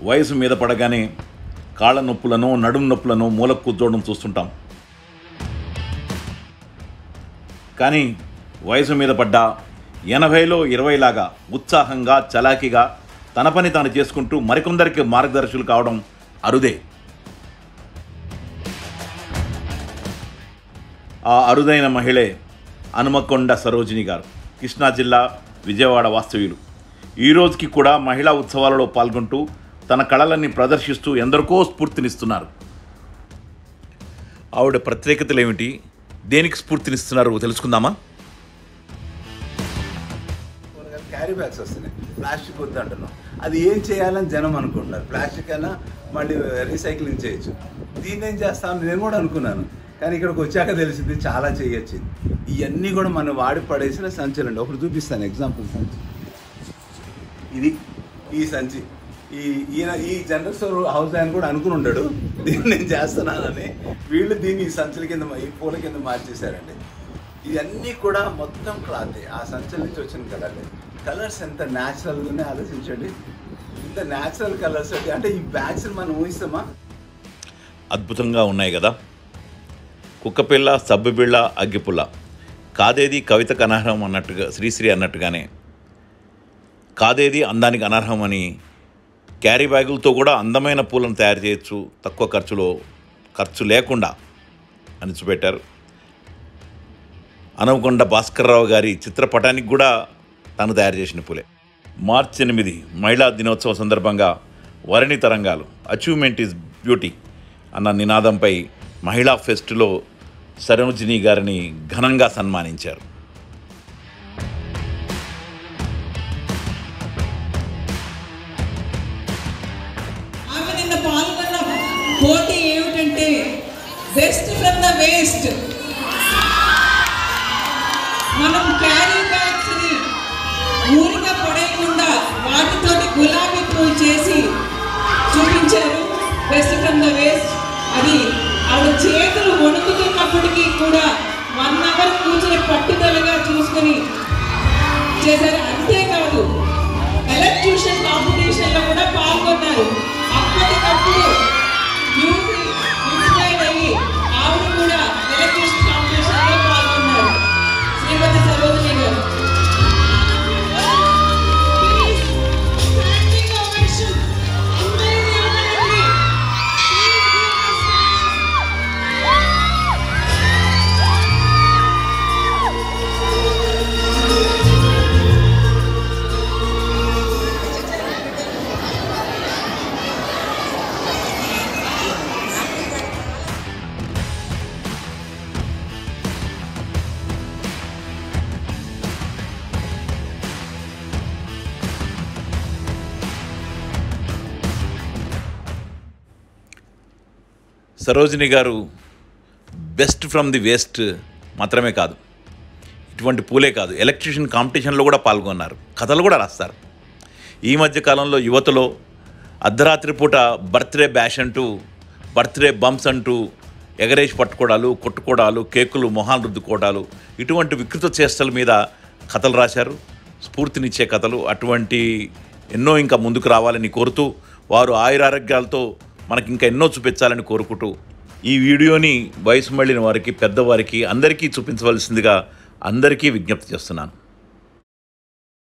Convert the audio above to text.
వయసు మీద పడగానే కాళ్ళ నొప్పులను నడుము నొప్పులను మూలకు కూర్చోవడం చూస్తుంటాం కానీ వయసు మీద పడ్డ ఎనభైలో ఇరవైలాగా ఉత్సాహంగా చలాకీగా తన పని తాను చేసుకుంటూ మరికొందరికి మార్గదర్శులు కావడం అరుదే ఆ అరుదైన మహిళే హనుమకొండ సరోజిని గారు కృష్ణా జిల్లా విజయవాడ వాస్తవ్యులు ఈ రోజుకి కూడా మహిళా ఉత్సవాలలో పాల్గొంటూ తన కళలన్నీ ప్రదర్శిస్తూ ఎందరికో స్ఫూర్తినిస్తున్నారు ఆవిడ ప్రత్యేకతలు ఏమిటి దేనికి స్ఫూర్తినిస్తున్నారు తెలుసుకుందామా క్యారీ బ్యాగ్స్ వస్తున్నాయి ప్లాస్టిక్ వద్దు అంటున్నాం అది ఏం చేయాలని జనం అనుకుంటున్నారు ప్లాస్టిక్ అయినా మళ్ళీ రీసైక్లింగ్ చేయొచ్చు దీన్ని ఏం చేస్తాను నేను కూడా అనుకున్నాను కానీ ఇక్కడికి వచ్చాక తెలిసింది చాలా చేయొచ్చు ఇవన్నీ కూడా మనం వాడి పడేసిన సంచులండి ఒకటి చూపిస్తాను ఎగ్జాంపుల్ సంచి ఇది ఈ సంచి ఈ ఈయన ఈ జనరల్ స్టోర్ హౌస్ ఆయన కూడా అనుకుని ఉండడు దీన్ని నేను చేస్తున్నానని వీళ్ళు దీన్ని ఈ సంచుల కింద ఈ పూల కింద మార్చేశారండి ఇవన్నీ కూడా మొత్తం క్లాత్ ఆ సంచుల నుంచి వచ్చిన కలర్లే కలర్స్ ఎంత న్యాచురల్గా ఉన్నాయి ఆలోచించండి ఇంత న్యాచురల్ కలర్స్ అంటే ఈ బ్యాగ్స్ మనం ఊహిస్తామా అద్భుతంగా ఉన్నాయి కదా కుక్కపిల్ల సబ్బుబిళ్ళ అగ్గిపుల్ల కాదేది కవితకు అనర్హం అన్నట్టుగా శ్రీశ్రీ అన్నట్టుగానే కాదేది అందానికి అనర్హం అని క్యారీ బ్యాగులతో కూడా అందమైన పూలను తయారు చేయొచ్చు తక్కువ ఖర్చులో ఖర్చు లేకుండా అని చూపెట్టారు అనవకొండ భాస్కర్రావు గారి చిత్రపటానికి కూడా తాను తయారు చేసిన పూలే మార్చి ఎనిమిది మహిళా దినోత్సవ సందర్భంగా వరణి తరంగాలు అచీవ్మెంట్ ఈజ్ బ్యూటీ అన్న నినాదంపై మహిళా ఫెస్ట్లో సరోజిని గారిని ఘనంగా సన్మానించారు ఆమె నిన్న పాల్గొన్న పోటీ ఏమిటంటే బెస్ట్ ఫ్రమ్ ద వేస్ట్ మనం క్యారీ బ్యాగ్స్ ని ఊరిగా పడేయకుండా వాటితోటి గులాబీ పూలు చేసి చూపించారు బెస్ట్ ఫ్రమ్ ద వేస్ట్ అది ఆవిడ చేతులు వణుకుతున్నప్పటికీ కూడా వన్ అవర్ కూర్చొని పట్టుదలగా చూసుకొని చేశారు అంతేకాదు ఎలక్ట్యూషన్ కాంపిటీషన్ లో కూడా పాల్గొన్నారు అప్పటికప్పుడు చూసి ఇన్స్పైర్ అయ్యి ఆవిడ కూడా ఎలక్ట్యూషన్ కాంపిటీషన్ లో పాల్గొన్నారు శ్రీమతి సరోజిని గారు Standing ovation. అందరూ నిలబడండి. సరోజిని గారు బెస్ట్ ఫ్రమ్ ది వేస్ట్ మాత్రమే కాదు ఇటువంటి పూలే కాదు ఎలక్ట్రిషియన్ కాంపిటీషన్లో కూడా పాల్గొన్నారు కథలు కూడా రాస్తారు ఈ మధ్య కాలంలో యువతలో అర్ధరాత్రి పూట బర్త్డే బ్యాష్ అంటూ బర్త్డే బంప్స్ అంటూ ఎగరేసి పట్టుకోవడాలు కొట్టుకోవడాలు కేకులు మొహాలు రుద్దుకోవడాలు ఇటువంటి వికృత చేష్టల మీద కథలు రాశారు స్ఫూర్తినిచ్చే కథలు అటువంటి ఎన్నో ఇంకా ముందుకు రావాలని కోరుతూ వారు ఆయురారోగ్యాలతో మనకి ఇంకా ఎన్నో చూపించాలని కోరుకుంటూ ఈ వీడియోని వయసు మళ్ళిన వారికి పెద్దవారికి అందరికీ చూపించవలసిందిగా అందరికీ విజ్ఞప్తి చేస్తున్నాను